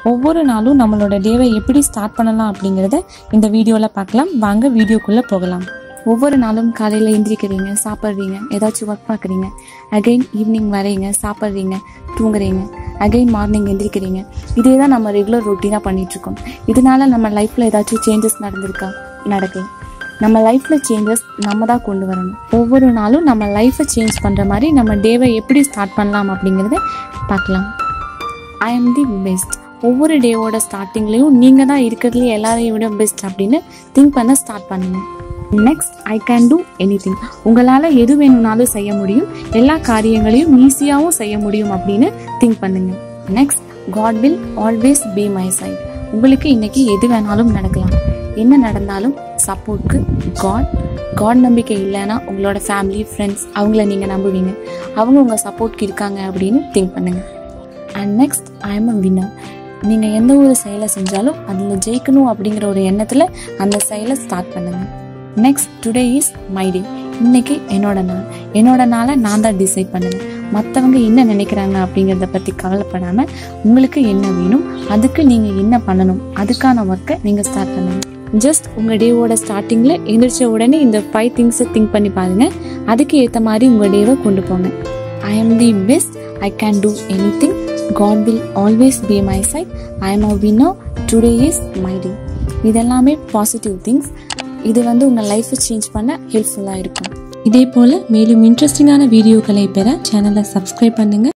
ஒவ்வொரு நாளும் நம்மளோட டேவை எப்படி ஸ்டார்ட் பண்ணலாம் அப்படிங்கிறத இந்த வீடியோவில் பார்க்கலாம் வாங்க வீடியோக்குள்ளே போகலாம் ஒவ்வொரு நாளும் காலையில் எந்திரிக்கிறீங்க சாப்பிட்றீங்க ஏதாச்சும் ஒர்க் பார்க்குறீங்க அகைன் ஈவினிங் வரீங்க சாப்பிட்றீங்க தூங்குறீங்க அகைன் மார்னிங் எந்திரிக்கிறீங்க இதே தான் நம்ம ரெகுலர் ரொட்டீனாக பண்ணிகிட்ருக்கோம் இதனால நம்ம லைஃப்பில் ஏதாச்சும் சேஞ்சஸ் நடந்திருக்கா நடக்கல நம்ம லைஃப்பில் சேஞ்சஸ் நம்ம தான் கொண்டு வரணும் ஒவ்வொரு நாளும் நம்ம லைஃப்பை சேஞ்ச் பண்ணுற மாதிரி நம்ம டேவை எப்படி ஸ்டார்ட் பண்ணலாம் அப்படிங்கிறத பார்க்கலாம் ஐ எம் தி பெஸ்ட் ஒவ்வொரு டேவோட ஸ்டார்டிங்லேயும் நீங்கள் தான் இருக்கிறதுலே எல்லாரையும் விட பெஸ்ட் அப்படின்னு திங்க் பண்ண ஸ்டார்ட் பண்ணுங்க next I can do anything உங்களால் எது வேணும்னாலும் செய்ய முடியும் எல்லா காரியங்களையும் ஈஸியாகவும் செய்ய முடியும் அப்படின்னு திங்க் பண்ணுங்க next God will always be my side உங்களுக்கு இன்னைக்கு எது வேணாலும் நடக்கலாம் என்ன நடந்தாலும் சப்போர்ட்க்கு காட் காட் நம்பிக்கை இல்லைன்னா உங்களோட ஃபேமிலி ஃப்ரெண்ட்ஸ் அவங்கள நீங்கள் நம்புவீங்க அவங்க உங்கள் சப்போர்ட்க்கு இருக்காங்க அப்படின்னு திங்க் பண்ணுங்க and next I am a winner நீங்கள் எந்த ஒரு செயலை செஞ்சாலும் அதில் ஜெயிக்கணும் அப்படிங்கிற ஒரு எண்ணத்தில் அந்த செயலை ஸ்டார்ட் பண்ணுங்கள் next today is my day இன்னைக்கு என்னோட நாள் என்னோட நாளை நான் தான் டிசைட் பண்ணுவேன் மற்றவங்க என்ன நினைக்கிறாங்க அப்படிங்கிறத பற்றி கவலைப்படாமல் உங்களுக்கு என்ன வேணும் அதுக்கு நீங்கள் என்ன பண்ணணும் அதுக்கான ஒர்க்கை நீங்கள் ஸ்டார்ட் பண்ணுங்க ஜஸ்ட் உங்கள் டேவோட ஸ்டார்டிங்கில் எந்திரிச்ச உடனே இந்த ஃபைவ் திங்ஸை திங்க் பண்ணி பாருங்கள் அதுக்கு ஏற்ற மாதிரி உங்கள் டேவை கொண்டு போங்க I am the best I can do anything God will always be my side I am a winner today is my day இதெல்லாமே பாசிட்டிவ் திங்ஸ் இது வந்து உங்கள் லைஃப்பை சேஞ்ச் பண்ண ஹெல்ப்ஃபுல்லாக இருக்கும் இதே போல் மேலும் இன்ட்ரெஸ்டிங்கான வீடியோக்களை பெற சேனலை சப்ஸ்கிரைப் பண்ணுங்கள்